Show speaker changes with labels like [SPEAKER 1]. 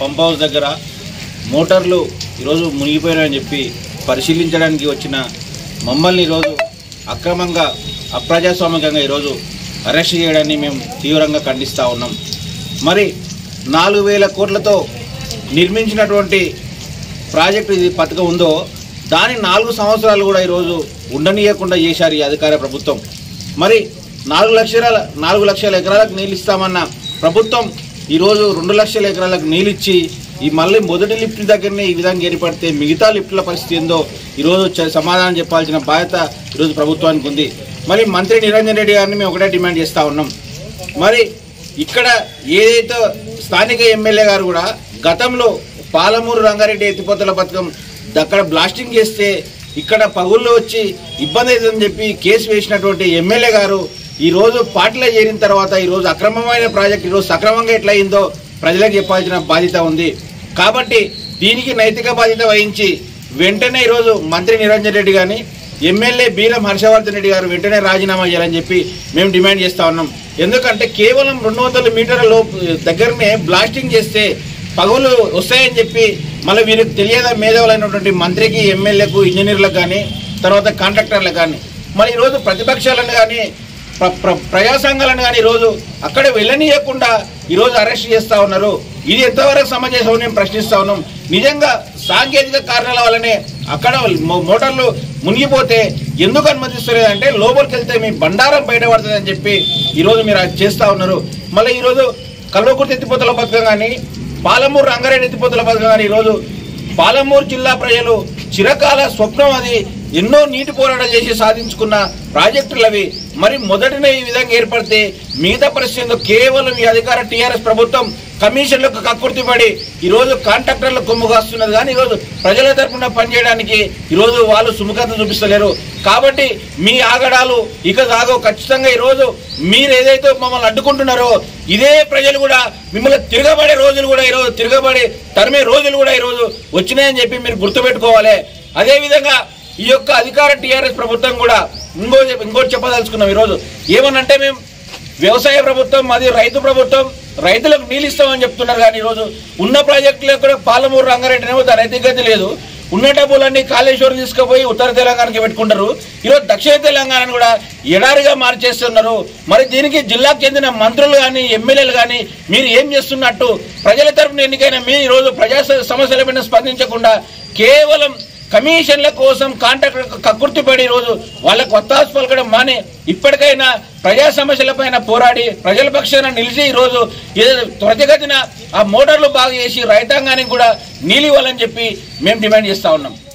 [SPEAKER 1] pump house దగ్గర మోటార్లు ఈరోజు మునిగిపోయినాయని చెప్పి పరిశీలించడానికి వచ్చిన మమ్మల్ని ఈరోజు అక్రమంగా అప్రజాస్వామికంగా ఈరోజు అరెస్ట్ చేయడాన్ని మేము తీవ్రంగా ఖండిస్తూ ఉన్నాం మరి నాలుగు వేల కోట్లతో నిర్మించినటువంటి ప్రాజెక్టు ఇది పథకం ఉందో దాని నాలుగు సంవత్సరాలు కూడా ఈరోజు ఉండనీయకుండా చేశారు ఈ అధికార ప్రభుత్వం మరి నాలుగు లక్షల నాలుగు లక్షల ఎకరాలకు నీళ్ళు ఇస్తామన్న ప్రభుత్వం ఈరోజు రెండు లక్షల ఎకరాలకు నీళ్ళు ఇచ్చి ఈ మళ్ళీ మొదటి లిఫ్ట్ దగ్గరనే ఈ విధంగా ఏర్పడితే మిగతా లిఫ్ట్ల పరిస్థితి ఏందో ఈరోజు చ- సమాధానం చెప్పాల్సిన బాధ్యత ఈరోజు ప్రభుత్వానికి ఉంది మరి మంత్రి నిరంజన్ రెడ్డి గారిని మేము ఒకటే డిమాండ్ చేస్తూ ఉన్నాం మరి ఇక్కడ ఏదైతే స్థానిక ఎమ్మెల్యే గారు కూడా గతంలో పాలమూరు రంగారెడ్డి ఎత్తిపోతల పథకం అక్కడ బ్లాస్టింగ్ చేస్తే ఇక్కడ పగుల్లో వచ్చి ఇబ్బంది అవుతుందని చెప్పి కేసు వేసినటువంటి ఎమ్మెల్యే గారు ఈ రోజు పార్టీలో చేరిన తర్వాత ఈ రోజు అక్రమమైన ప్రాజెక్ట్ ఈరోజు సక్రమంగా ఎట్లా అయిందో ప్రజలకు చెప్పాల్సిన బాధ్యత ఉంది కాబట్టి దీనికి నైతిక బాధ్యత వహించి వెంటనే ఈరోజు మంత్రి నిరంజన్ రెడ్డి గారిని ఎమ్మెల్యే బీరం హర్షవర్ధన్ రెడ్డి గారు వెంటనే రాజీనామా చేయాలని చెప్పి మేము డిమాండ్ చేస్తా ఉన్నాం ఎందుకంటే కేవలం రెండు వందల మీటర్ల లోపు దగ్గరనే బ్లాస్టింగ్ చేస్తే పగులు వస్తాయని చెప్పి మళ్ళీ వీరికి తెలియదా మేధావులైనటువంటి మంత్రికి ఎమ్మెల్యేకు ఇంజనీర్లకు కానీ తర్వాత కాంట్రాక్టర్లకు కానీ మరి ఈరోజు ప్రతిపక్షాలను కానీ ప్ర ప్ర- ప్రజా సంఘాలను కానీ ఈరోజు అక్కడ వెళ్ళనీయకుండా ఈరోజు అరెస్ట్ చేస్తా ఉన్నారు ఇది ఎంతవరకు సమంజసం నేను ప్రశ్నిస్తా ఉన్నాం నిజంగా సాంకేతిక కారణాల వల్లనే అక్కడ మో- మోటార్లు మునిగిపోతే ఎందుకు అనుమతిస్తలేదు అంటే లోపలికి వెళ్తే మీ బండారం బయటపడుతుంది అని చెప్పి ఈరోజు మీరు అది చేస్తా ఉన్నారు మళ్ళీ ఈరోజు కల్వకుర్తి ఎత్తిపోతల పథకం కానీ పాలమూరు రంగారెడ్డి ఎత్తిపోతల పథకం కానీ ఈరోజు పాలమూరు జిల్లా ప్రజలు చిరకాల స్వప్నం అది ఎన్నో నీటి పోరాటం చేసి సాధించుకున్న ప్రాజెక్టులు అవి మరి మొదటనే ఈ విధంగా ఏర్పడితే మిగతా పరిస్థితుల్లో కేవలం ఈ అధికార టీఆర్ఎస్ ప్రభుత్వం కమిషన్లకు కక్కుర్తిపడి ఈరోజు కాంట్రాక్టర్లు కొమ్ము కాస్తున్నది కానీ ఈరోజు ప్రజల తరపున పనిచేయడానికి ఈరోజు వాళ్ళు సుముఖత చూపిస్తలేరు కాబట్టి మీ ఆగడాలు ఇక కాగో ఖచ్చితంగా ఈరోజు మీరు ఏదైతే మమ్మల్ని అడ్డుకుంటున్నారో ఇదే ప్రజలు కూడా మిమ్మల్ని తిరగబడే రోజులు కూడా ఈరోజు తిరగబడి తరిమే రోజులు కూడా ఈరోజు వచ్చినాయని చెప్పి మీరు గుర్తుపెట్టుకోవాలి అదేవిధంగా ఈ యొక్క అధికార టీఆర్ఎస్ ప్రభుత్వం కూడా ఇంకో ఇంకోటి చెప్పదలుచుకున్నాం ఈరోజు ఏమనంటే మేము వ్యవసాయ ప్రభుత్వం మాది రైతు ప్రభుత్వం రైతులకు నీళ్ళు ఇస్తామని చెప్తున్నారు కానీ ఈరోజు ఉన్న ప్రాజెక్టులో కూడా పాలమూరు రంగారెడ్డినేమో దాని రైతుగతి లేదు ఉన్న డబ్బులన్నీ కాళేశ్వరం తీసుకుపోయి ఉత్తర తెలంగాణకి పెట్టుకుంటారు ఈరోజు దక్షిణ తెలంగాణను కూడా ఎడారిగా మార్చేస్తున్నారు మరి దీనికి జిల్లాకు చెందిన మంత్రులు కానీ ఎమ్మెల్యేలు కానీ మీరు ఏం చేస్తున్నట్టు ప్రజల తరపున ఎన్నికైన మీరు ఈరోజు ప్రజా సమస్యలపైన స్పందించకుండా కేవలం కమిషన్ల కోసం కాంట్రాక్టర్ కక్కుర్తిపడి రోజు వాళ్ళకు కొత్త పలకడం మాని ఇప్పటికైనా ప్రజా సమస్యలపైన పోరాడి ప్రజల పక్షాన నిలిచి ఈ రోజు ఏదో త్వరితగతిన ఆ మోటార్లు బాగా చేసి రైతాంగానికి కూడా నీళ్ళు ఇవ్వాలని చెప్పి మేము డిమాండ్ చేస్తా ఉన్నాం